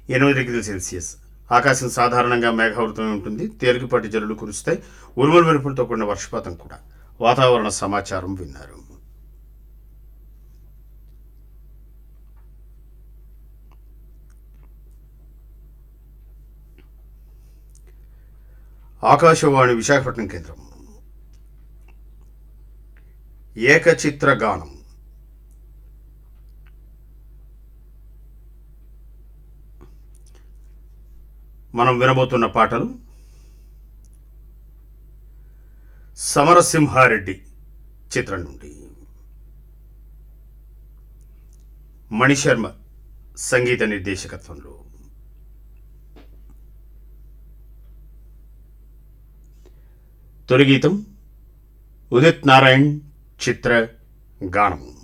ఎనిమిది డిగ్రీల సెల్సియస్ ఆకాశం సాధారణంగా మేఘావృతమై ఉంటుంది తేలికపాటి జల్లులు కురుస్తాయి ఉరుముల మెరుపులతో కూడిన వర్షపాతం కూడా వాతావరణ సమాచారం విన్నారు ఆకాశవాణి విశాఖపట్నం కేంద్రం ఏకచిత్ర గానం మనం వినబోతున్న పాటలు సమరసింహారెడ్డి చిత్రం నుండి మణిశర్మ సంగీత నిర్దేశకత్వంలో తొలి గీతం ఉదిత్ నారాయణ్ చిత్ర గానం